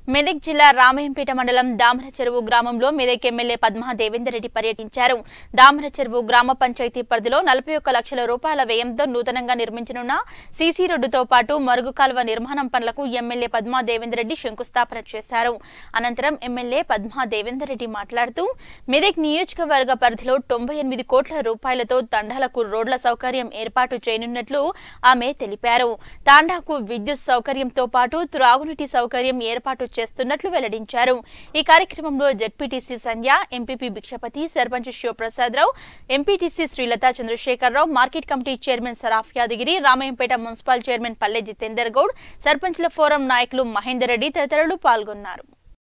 మెదక్ జిల్లా రామయంపేట మండలం దామర చెరువు గ్రామంలో మెదక్ ఎమ్మెల్యే పద్మా దేవేందర్ రెడ్డి పర్యటించారు దామర చెరువు గ్రామ పంచాయతీ పరిధిలో నలభై ఒక్క లక్షల రూపాయల వ్యయంతో నూతనంగా నిర్మించనున్న సీసీ రోడ్డుతో పాటు మరుగు కాలువ నిర్మాణం పనులకు ఎమ్మెల్యే పద్మా దేవేందర్ రెడ్డి శంకుస్థాపన చేశారు అనంతరం ఎమ్మెల్యే పద్మా దేవేందర్ రెడ్డి మాట్లాడుతూ మెదక్ నియోజకవర్గ పరిధిలో తొంభై ఎనిమిది కోట్ల రూపాయలతో తండాలకు రోడ్ల సౌకర్యం ఏర్పాటు చేయనున్నట్లు ఆమె తెలిపారు తాండాకు విద్యుత్ సౌకర్యంతో పాటు త్రాగునీటి సౌకర్యం ఏర్పాటు చేస్తున్నట్లు వెల్లడించారు ఈ కార్యక్రమంలో ZPTC Sandhya MPP Bhikshapathi sarpanch Shivaprasad Rao MPTC Srilatha Chandrasekhara Rao market committee chairman Saraf Yadagiri Ramayampet municipal chairman Palle Jitender Goud సర్పంచ్ల ఫోరం నాయకులు మహేందర్ రెడ్డి తదితరులు పాల్గొన్నారు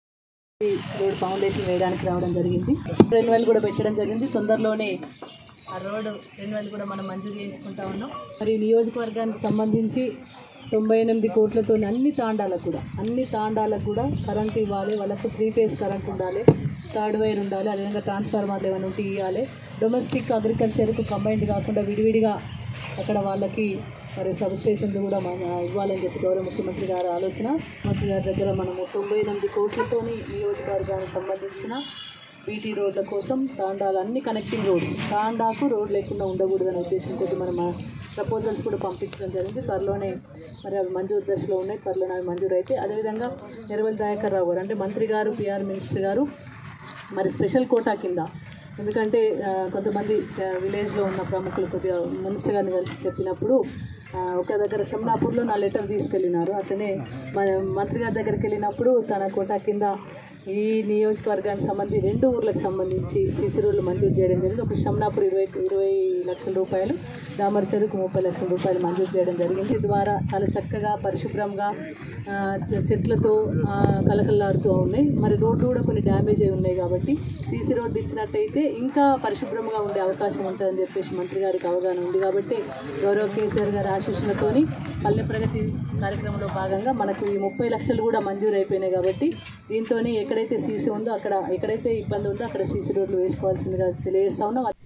ఈ రోడ్ ఫౌండేషన్ వేయడానికి రావడం జరిగింది రెన్యువల్ కూడా పెట్టడం జరిగింది తొందరలోనే ఆ రోడ్ రెన్యువల్ కూడా మనం మంజూరు చేయించుకుంటా ఉన్నాం మరి ఈ నియోజకవర్గానికి సంబంధించి తొంభై ఎనిమిది కోట్లతో అన్ని తాండాలకు కూడా అన్ని తాండాలకు కూడా కరెంట్ ఇవ్వాలి వాళ్ళకు త్రీ ఫేజ్ కరెంట్ ఉండాలి థర్డ్ వైర్ ఉండాలి అదేవిధంగా ట్రాన్స్ఫార్మర్లు ఏమైనా ఉంటే ఇవ్వాలి డొమెస్టిక్ అగ్రికల్చర్కు కంబైన్డ్ కాకుండా విడివిడిగా అక్కడ వాళ్ళకి మరి సబ్ స్టేషన్లు కూడా మన ఇవ్వాలని చెప్పి గౌరవ ముఖ్యమంత్రి గారి ఆలోచన మంత్రి గారి దగ్గర మనము తొంభై ఎనిమిది కోట్లతోని నియోజకవర్గానికి సంబంధించిన బీటీ రోడ్ల కోసం తాండాలు అన్ని కనెక్టింగ్ రోడ్స్ తాండాకు రోడ్ లేకుండా ఉండకూడదనే ఉద్దేశంతో మనం ప్రపోజల్స్ కూడా పంపించడం జరిగింది త్వరలోనే మరి అవి మంజూరు దశలో ఉన్నాయి త్వరలోనే అవి మంజూరు అయితే అదేవిధంగా ఎర్రవల్లి దయాకర్ రావు గారు అంటే మంత్రి గారు పిఆర్ మినిస్టర్ గారు మరి స్పెషల్ కోటా కింద ఎందుకంటే ఆ, కొంతమంది ఆ, విలేజ్లో ఉన్న ప్రముఖులు కొద్దిగా మినిస్టర్ గారిని కలిసి చెప్పినప్పుడు ఆ, ఒక దగ్గర షమ్నాపూర్లో నా లెటర్ తీసుకెళ్ళినారు అట్లనే మన మంత్రి గారి దగ్గరికి వెళ్ళినప్పుడు తన కోటా కింద ఈ నియోజకవర్గానికి సంబంధించి రెండు ఊర్లకు సంబంధించి సీసీ రోడ్లు మంజూరు చేయడం జరిగింది ఒక షమ్నాపూర్ ఇరవై ఇరవై లక్షల రూపాయలు దామర చెరుకు ముప్పై లక్షల రూపాయలు మంజూరు చేయడం జరిగింది ఇది ద్వారా చాలా చక్కగా పరిశుభ్రంగా ఆ, చె- చెట్లతో ఆ, కలకల్లాడుతూ ఉన్నాయి మరి రోడ్లు కూడా కొన్ని డ్యామేజ్ అయి ఉన్నాయి కాబట్టి సీసీ రోడ్డు ఇచ్చినట్టయితే ఇంకా పరిశుభ్రంగా ఉండే అవకాశం ఉంటుందని చెప్పేసి మంత్రి గారికి అవగాహన ఉంది కాబట్టి గౌరవ కేసీఆర్ గారి ఆశీస్సులతోని పల్లె ప్రగతి కార్యక్రమంలో భాగంగా మనకు ఈ ముప్పై లక్షలు కూడా మంజూరు అయిపోయినాయి కాబట్టి దీంతో ఎక్కడైతే సీసీ ఉందో అక్కడ ఎక్కడైతే ఇబ్బంది ఉందో అక్కడ సీసీ రోడ్లు వేసుకోవాల్సిందిగా తెలియజేస్తా ఉన్నాం